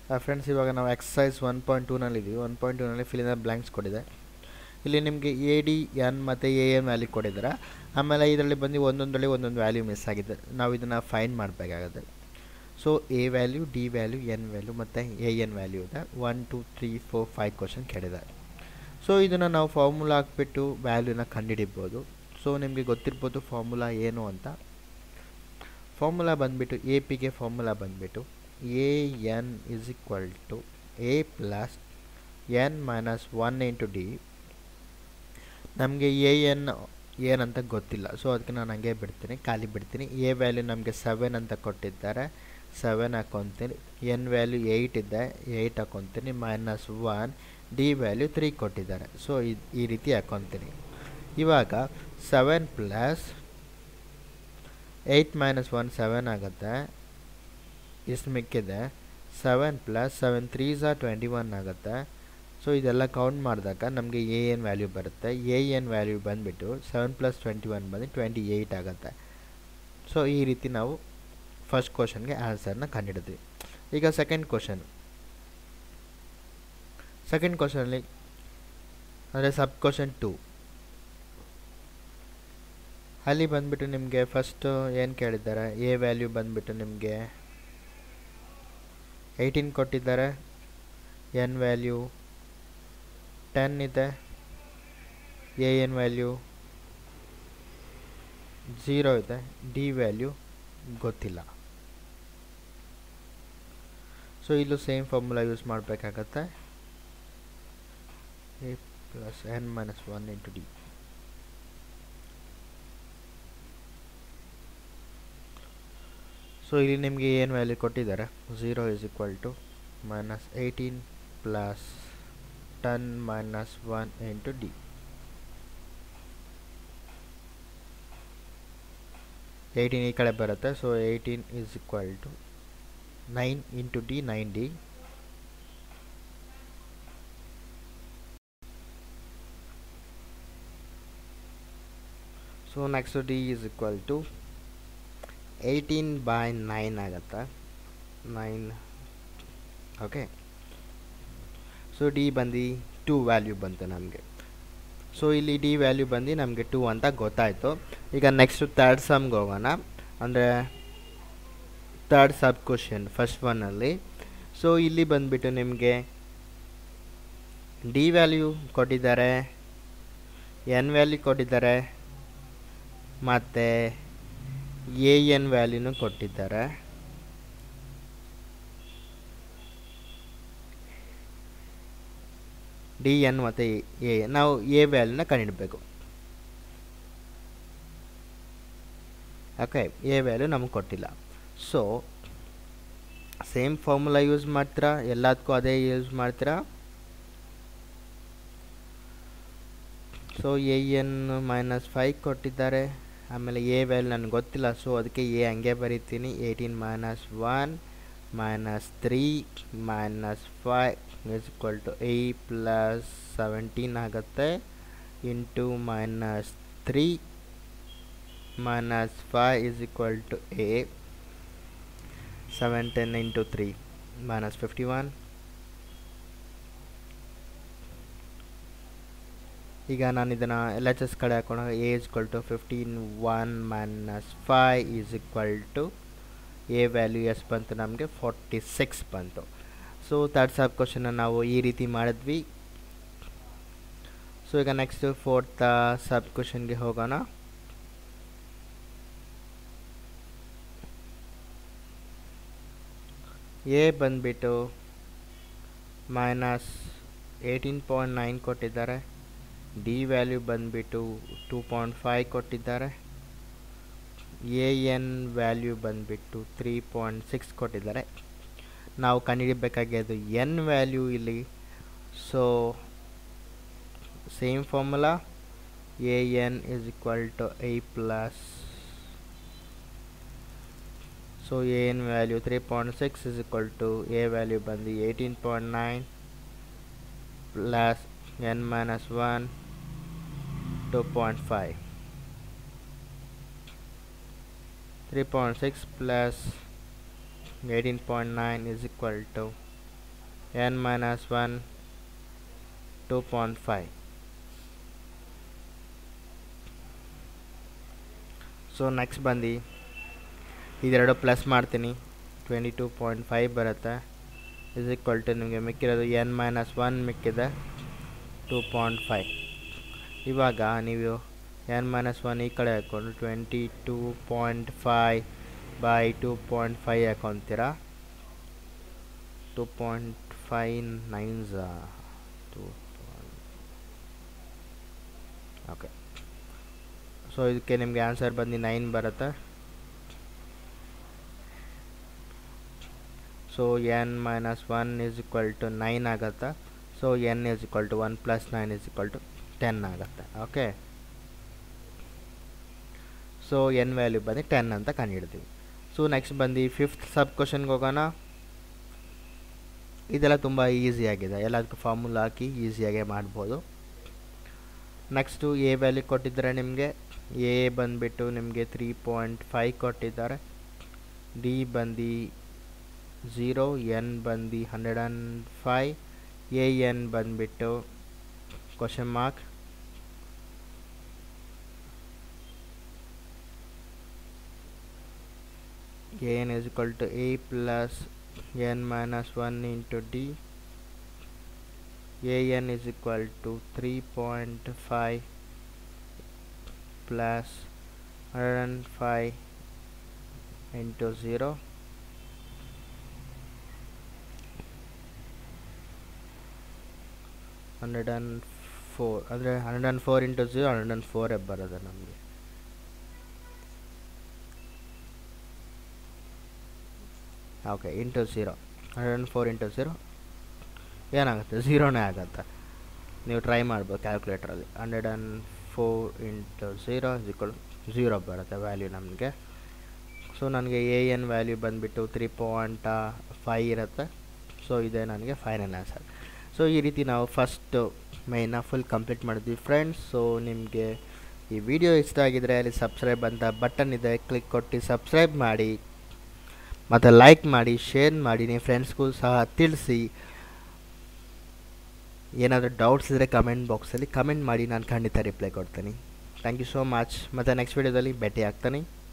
friends ಇವಾಗ ನಾವು exercise one point ಟೂನಲ್ಲಿದ್ದೀವಿ ಒನ್ ಪಾಯಿಂಟ್ ಟೂನಲ್ಲಿ ಫಿಲಿನ ಬ್ಲ್ಯಾಂಕ್ಸ್ ಕೊಟ್ಟಿದೆ ಇಲ್ಲಿ ನಿಮಗೆ ಎ ಡಿ ಎನ್ ಮತ್ತು ಎ ಎನ್ ವ್ಯಾಲ್ಯೂ ಕೊಟ್ಟಿದ್ದಾರೆ ಆಮೇಲೆ ಇದರಲ್ಲಿ ಬಂದು ಒಂದೊಂದರಲ್ಲಿ ಒಂದೊಂದು ವ್ಯಾಲ್ಯೂ ಮಿಸ್ ಆಗಿದೆ ನಾವು ಇದನ್ನು ಫೈನ್ ಮಾಡಬೇಕಾಗುತ್ತೆ so A value D value N value ಮತ್ತು ಎ ಎನ್ ವ್ಯಾಲ್ಯೂ ಇದೆ one two three four five question ಕೇಳಿದ್ದಾರೆ ಸೊ ಇದನ್ನು ನಾವು ಫಾರ್ಮುಲಾ ಹಾಕ್ಬಿಟ್ಟು ವ್ಯಾಲ್ಯೂನ ಕಂಡುಹಿಡಿಬೋದು ಸೊ ನಿಮಗೆ ಗೊತ್ತಿರ್ಬೋದು ಫಾರ್ಮುಲಾ ಏನು ಅಂತ ಫಾರ್ಮುಲಾ ಬಂದುಬಿಟ್ಟು ಎ ಪಿಗೆ ಫಾರ್ಮುಲಾ ಬಂದುಬಿಟ್ಟು A N is equal to A plus N minus one into D ನಮಗೆ ಎ ಎನ್ ಏನಂತ ಗೊತ್ತಿಲ್ಲ ಸೊ ಅದಕ್ಕೆ ನಾನು ಹಂಗೆ ಬಿಡ್ತೀನಿ ಖಾಲಿ ಬಿಡ್ತೀನಿ ಎ ವ್ಯಾಲ್ಯೂ ನಮಗೆ ಸೆವೆನ್ ಅಂತ ಕೊಟ್ಟಿದ್ದಾರೆ ಸೆವೆನ್ ಹಾಕೊತೀನಿ ಎನ್ ವ್ಯಾಲ್ಯೂ ಏಯ್ಟ್ ಇದೆ ಏಯ್ಟ್ ಹಾಕೊತೀನಿ minus one D value three ಕೊಟ್ಟಿದ್ದಾರೆ ಸೊ ಈ ರೀತಿ ಹಾಕೊತೀನಿ ಇವಾಗ seven plus eight minus one seven ಆಗುತ್ತೆ ಇಷ್ಟು ಮಿಕ್ಕಿದೆ ಸೆವೆನ್ ಪ್ಲಸ್ ಸೆವೆನ್ ತ್ರೀ ಝಾ ಟ್ವೆಂಟಿ ಒನ್ ಆಗುತ್ತೆ ಸೊ ಇದೆಲ್ಲ ಕೌಂಟ್ ಮಾಡಿದಾಗ ನಮಗೆ ಎ ಎನ್ ವ್ಯಾಲ್ಯೂ ಬರುತ್ತೆ ಎ ಎನ್ ವ್ಯಾಲ್ಯೂ ಬಂದುಬಿಟ್ಟು ಸೆವೆನ್ ಪ್ಲಸ್ ಟ್ವೆಂಟಿ ಒನ್ ಬಂದು ಟ್ವೆಂಟಿ ಏಯ್ಟ್ ಆಗುತ್ತೆ ಸೊ ಈ ರೀತಿ ನಾವು ಫಸ್ಟ್ ಕ್ವಶನ್ಗೆ ಆನ್ಸರ್ನ ಕಂಡುಹಿಡಿದ್ವಿ ಈಗ ಸೆಕೆಂಡ್ ಕ್ವಶನ್ ಸೆಕೆಂಡ್ ಕ್ವಶನಲ್ಲಿ ಅಂದರೆ ಸಬ್ ಕ್ವಶನ್ ಟು ಅಲ್ಲಿ ಬಂದುಬಿಟ್ಟು ನಿಮಗೆ ಫಸ್ಟು ಏನು ಕೇಳಿದ್ದಾರೆ ಎ ವ್ಯಾಲ್ಯೂ ಬಂದುಬಿಟ್ಟು ನಿಮಗೆ ಏಯ್ಟೀನ್ ಕೊಟ್ಟಿದ್ದಾರೆ ಎನ್ ವ್ಯಾಲ್ಯೂ ಟೆನ್ ಇದೆ ಎ ಎನ್ ವ್ಯಾಲ್ಯೂ ಝೀರೋ ಇದೆ ಡಿ ವ್ಯಾಲ್ಯೂ ಗೊತ್ತಿಲ್ಲ ಸೊ ಇಲ್ಲೂ ಸೇಮ್ ಫಾರ್ಮುಲಾ ಯೂಸ್ ಮಾಡಬೇಕಾಗತ್ತೆ A plus N minus one into D so ಇಲ್ಲಿ ನಿಮಗೆ ಏನು ವ್ಯಾಲ್ಯೂ ಕೊಟ್ಟಿದ್ದಾರೆ zero is equal to minus eighteen plus ten minus one into D eighteen ಈ ಕಡೆ ಬರುತ್ತೆ so eighteen is equal to nine into D nine D so next D is equal to eighteen by nine ಆಗುತ್ತೆ nine okay so D ಬಂದು two value ಬಂತು ನಮಗೆ so ಇಲ್ಲಿ D value ಬಂದು ನಮಗೆ ಟೂ ಅಂತ ಗೊತ್ತಾಯಿತು ಈಗ ನೆಕ್ಸ್ಟು ತರ್ಡ್ ಸಮ್ಗೆ ಹೋಗೋಣ ಅಂದರೆ ತರ್ಡ್ ಸಬ್ ಕ್ವಶನ್ ಫಸ್ಟ್ ಒನ್ನಲ್ಲಿ ಸೊ ಇಲ್ಲಿ ಬಂದುಬಿಟ್ಟು ನಿಮಗೆ ಡಿ ವ್ಯಾಲ್ಯೂ ಕೊಟ್ಟಿದ್ದಾರೆ ಎನ್ ವ್ಯಾಲ್ಯೂ ಕೊಟ್ಟಿದ್ದಾರೆ ಮತ್ತು ಎ ಎನ್ ವ್ಯಾಲ್ಯೂನು ಕೊಟ್ಟಿದ್ದಾರೆ ಡಿ ಎನ್ ಮತ್ತು ಎ ನಾವು ಎ ವ್ಯಾಲ್ಯೂನ ಕಂಡುಹಿಡಬೇಕು ಓಕೆ ಎ ವ್ಯಾಲ್ಯೂ ನಮಗೆ ಕೊಟ್ಟಿಲ್ಲ ಸೊ ಸೇಮ್ ಫಾರ್ಮುಲಾ ಯೂಸ್ ಮಾಡ್ತೀರಾ ಎಲ್ಲದಕ್ಕೂ ಅದೇ ಯೂಸ್ ಮಾಡ್ತೀರಾ so A N minus five ಕೊಟ್ಟಿದ್ದಾರೆ ಆಮೇಲೆ ಎ ವ್ಯಾಲ್ಯೂ ನನಗೆ ಗೊತ್ತಿಲ್ಲ ಸೊ ಅದಕ್ಕೆ ಎ ಹಂಗೆ ಬರಿತೀನಿ eighteen minus one minus three minus five is equal to A plus seventeen ಆಗುತ್ತೆ into minus three minus five is equal to A seven ten into three minus fifty one ಈಗ ನಾನು ಇದನ್ನು L H S ಕಡೆ ಹಾಕೊಂಡಾಗ A is equal to fifteen one minus five is equal to A value ಎಷ್ಟು ಬಂತು ನಮಗೆ forty six ಬಂತು so third sub ಕ್ವಶನ್ನ ನಾವು ಈ ರೀತಿ ಮಾಡಿದ್ವಿ ಸೊ ಈಗ ನೆಕ್ಸ್ಟ್ ಫೋರ್ತ್ ಸಬ್ ಕ್ವಶನ್ಗೆ ಹೋಗೋಣ ಎ ಬಂದುಬಿಟ್ಟು ಮೈನಸ್ ಏಯ್ಟೀನ್ ಪಾಯಿಂಟ್ ನೈನ್ ಕೊಟ್ಟಿದ್ದಾರೆ ಡಿ ವ್ಯಾಲ್ಯೂ ಬಂದುಬಿಟ್ಟು ಟೂ ಪಾಯಿಂಟ್ ಫೈವ್ ಕೊಟ್ಟಿದ್ದಾರೆ ಎ ಎನ್ ವ್ಯಾಲ್ಯೂ ಬಂದುಬಿಟ್ಟು ತ್ರೀ ಪಾಯಿಂಟ್ ಸಿಕ್ಸ್ ಕೊಟ್ಟಿದ್ದಾರೆ ನಾವು ಕಂಡುಹಿಡಬೇಕಾಗಿದ್ದು ಎನ್ ವ್ಯಾಲ್ಯೂ ಇಲ್ಲಿ so same formula A N is equal to I plus so A N value three point six is equal to A value ಬಂದು eighteen point nine plus N minus one two point five three point six plus eighteen point nine is equal to N minus one two point five so next ಬಂದು ಇದೆರಡು plus ಮಾಡ್ತೀನಿ twenty two point five ಬರುತ್ತೆ is equal to ನಿಮಗೆ ಮಿಕ್ಕಿರೋದು N minus one ಮಿಕ್ಕಿದೆ two point five ಇವಾಗ ನೀವು N minus one ಈ ಕಡೆ ಹಾಕ್ಕೊಂಡು twenty two point five by two point five ಹಾಕೊತೀರಾ two point five nines two okay so ಇದಕ್ಕೆ ನಿಮಗೆ ಆನ್ಸರ್ ಬಂದು ನೈನ್ ಬರುತ್ತೆ so N minus one is equal to nine ಆಗುತ್ತೆ so N is equal to one plus nine is equal to ten ಆಗುತ್ತೆ okay so N value ಬಂದು ten ಅಂತ ಕಂಡುಹಿಡ್ತೀವಿ so next ಬಂದು ಫಿಫ್ತ್ ಸಬ್ ಕ್ವಶನ್ಗೆ ಹೋಗೋಣ ಇದೆಲ್ಲ ತುಂಬ ಈಸಿಯಾಗಿದೆ ಎಲ್ಲದಕ್ಕೂ ಫಾರ್ಮುಲಾ ಹಾಕಿ ಈಸಿಯಾಗೆ ಮಾಡ್ಬೋದು ನೆಕ್ಸ್ಟು ಎ ವ್ಯಾಲ್ಯೂ ಕೊಟ್ಟಿದ್ದಾರೆ ನಿಮಗೆ ಎ ಬಂದುಬಿಟ್ಟು ನಿಮಗೆ ತ್ರೀ ಪಾಯಿಂಟ್ ಫೈವ್ ಕೊಟ್ಟಿದ್ದಾರೆ ಡಿ ಬಂದು ಝೀರೋ ಎನ್ ಬಂದು hundred and five a n ಬಂದುಬಿಟ್ಟು question mark a N is equal to A plus N minus one into d a N is equal to three point five plus hundred and five into zero hundred and four ಅಂದರೆ hundred and four into zero hundred and ಫೋರೇ ಬರೋದು ನಮಗೆ okay into zero hundred and four into zero ಏನಾಗುತ್ತೆ ಝೀರೋನೇ ಆಗುತ್ತೆ ನೀವು try ಮಾಡ್ಬೋದು ಕ್ಯಾಲ್ಕುಲೇಟ್ರಲ್ಲಿ hundred and four into zero equal zero ಬರುತ್ತೆ ವ್ಯಾಲ್ಯೂ ನಮಗೆ ಸೊ ನನಗೆ ಎ ಎನ್ ವ್ಯಾಲ್ಯೂ ಬಂದುಬಿಟ್ಟು ತ್ರೀ ಪಾಯಿಂಟ್ ಫೈ ಇರುತ್ತೆ ಸೊ ಇದೇ ನನಗೆ ಫೈನಲ್ ಆನ್ಸರ್ ಸೊ ಈ ರೀತಿ ನಾವು ಫಸ್ಟು ಮೇಯ್ನ ಫುಲ್ ಕಂಪ್ಲೀಟ್ ಮಾಡಿದ್ವಿ ಫ್ರೆಂಡ್ಸ್ ಸೊ ನಿಮಗೆ ಈ ವಿಡಿಯೋ ಇಷ್ಟ ಆಗಿದರೆ ಅಲ್ಲಿ ಸಬ್ಸ್ಕ್ರೈಬ್ ಅಂತ ಬಟನ್ ಇದೆ ಕ್ಲಿಕ್ ಕೊಟ್ಟು ಸಬ್ಸ್ಕ್ರೈಬ್ ಮಾಡಿ ಮತ್ತು ಲೈಕ್ ಮಾಡಿ ಶೇರ್ ಮಾಡಿ ನಿಮ್ಮ ಫ್ರೆಂಡ್ಸ್ಗೂ ಸಹ ತಿಳಿಸಿ ಏನಾದರೂ ಡೌಟ್ಸ್ ಇದ್ದರೆ ಕಮೆಂಟ್ ಬಾಕ್ಸಲ್ಲಿ ಕಮೆಂಟ್ ಮಾಡಿ ನಾನು ಖಂಡಿತ ರಿಪ್ಲೈ ಕೊಡ್ತೀನಿ ಥ್ಯಾಂಕ್ ಯು ಸೋ ಮಚ್ ಮತ್ತು ನೆಕ್ಸ್ಟ್ ವೀಡಿಯೋದಲ್ಲಿ ಭೇಟಿ ಆಗ್ತೀನಿ